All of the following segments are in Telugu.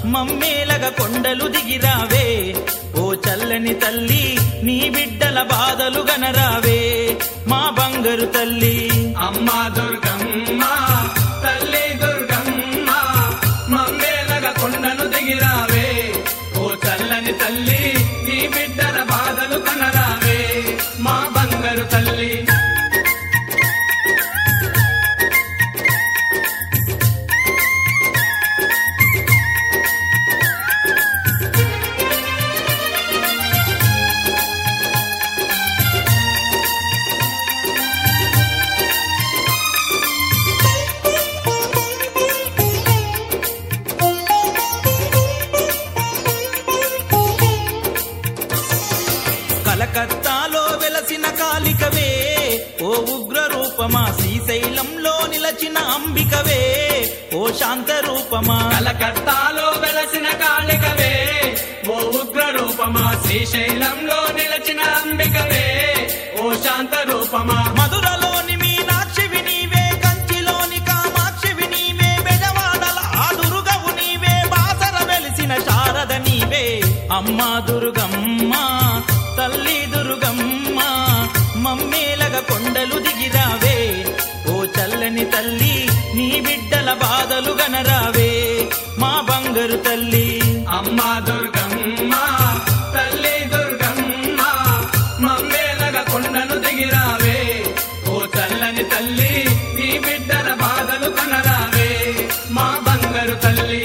మమ్మేలగ కొండలు దిగిరావే ఓ చల్లని తల్లి నీ బిడ్డల బాధలు గనరావే మా బంగారు తల్లి అమ్మా దుర్గమ్మ తల్లి దుర్గమ్మ మమ్మేలగ కొండను దిగిరావే ఓ చల్లని తల్లి నీ బిడ్డల బాధలు కనరావే మా బంగారు తల్లి కలకత్తాలో వెలసిన కాలికవే ఓ ఉగ్ర రూపమా శ్రీశైలంలో నిలచిన అంబికవే ఓ శాంత రూపమా కలకత్తాలో వెలసిన కాళికవే ఓ ఉగ్ర రూపమా శ్రీశైలంలో నిలచిన అంబికవే ఓ శాంత రూపమా మధురలోని మీనాక్షివి నీవే కంచిలోని కామాక్షివి నీవే బెజవాడల ఆ దుర్గవు నీవే బాసర వెలిసిన శారద నీవే అమ్మా దుర్గమ్మ తల్లి దుర్గమ్మ మమ్మేలగ కొండలు దిగిరావే ఓ చల్లని తల్లి నీ బిడ్డల బాధలు గనరావే మా బంగారు తల్లి అమ్మా దుర్గమ్మ తల్లి దుర్గమ్మ మమ్మేలగ కొండను దిగిరావే ఓ చల్లని తల్లి నీ బిడ్డల బాధలు కనరావే మా బంగారు తల్లి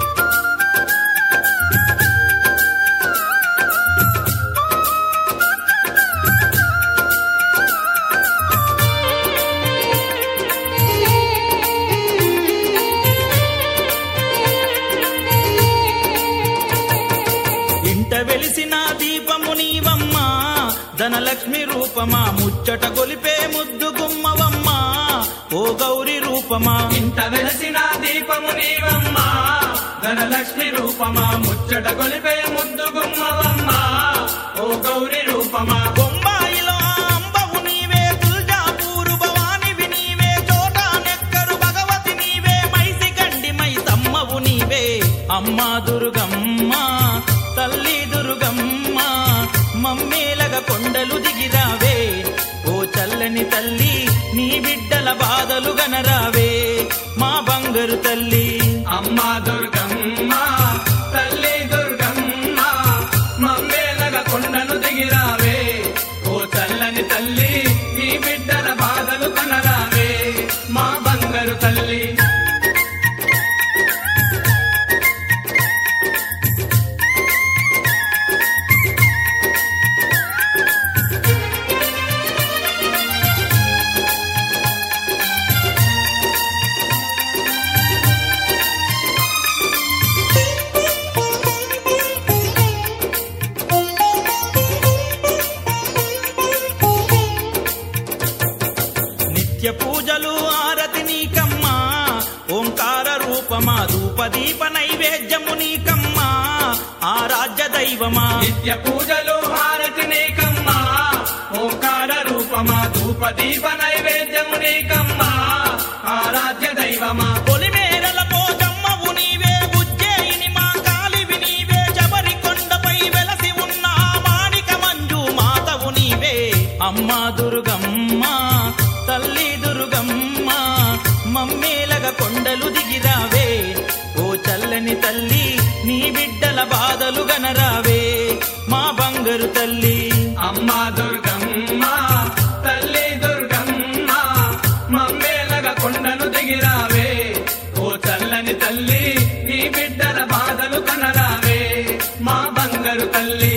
ఇంట వెలిసిన దీపము నీవమ్మ ధనలక్ష్మి రూపమా ముచ్చట గొలిపే ముద్దు గుమ్మవమ్మ ఓ గౌరి రూపమా ఇంత వెలసిన దీపము నీవమ్మా ధనలక్ష్మి రూపమా ముచ్చట కొలిపే ముద్దు గుమ్మవమ్మా ఓ గౌరి రూపమా బొంబాయిలో ఆ అంబవు నీవే తుల్జాపూరు భవానివి నీవే చోటా నెక్కరు భగవతి నీవే మైసి గండి మై తమ్మవు నీవే అమ్మా దుర్గమ్మ తల్లి దుర్గమ్మ మమ్మేలగ కొండలు దిగిరావే ఓ చల్లని తల్లి నీ బిడ్డల బాధలు గనరావే మా బంగారు తల్లి అమ్మా దుర్గమ్మ తల్లి దుర్గమ్మ మమ్మేలగ కొండను దిగిరావే ఓ చల్లని తల్లి ఈ బిడ్డల బాధలు కనరావే మా బంగారు తల్లి నిత్య పూజలు ఆరతి నీకమ్మా ఓంకార రూపమా ధూపదీప నైవేద్యము నీకమ్మా ఆరాధ్య దైవమా నిత్య పూజలు హారతి నీకమ్మా ఓంకార రూపమా ధూప దీప నైవేద్యము నీకమ్మా ఆరాధ్య దైవమా పొలిమేరల పోజమ్మవు నీవే బుజ్జేయిని మా కాలివి నీవే జబరి కొండపై వెలసి ఉన్న ఆ మాణిక మంజు మాతవు నీవే అమ్మా దుర్గమ్మ తల్లి దుర్గమ్మ మమ్మేలగ కొండలు దిగిరావే ఓ చల్లని తల్లి నీ బిడ్డల బాధలు గనరావే మా బంగారు తల్లి అమ్మా దుర్గమ్మ తల్లి దుర్గమ్మ మమ్మేలగ కొండను దిగిరావే ఓ చల్లని తల్లి ఈ బిడ్డల బాధలు కనరావే మా బంగారు తల్లి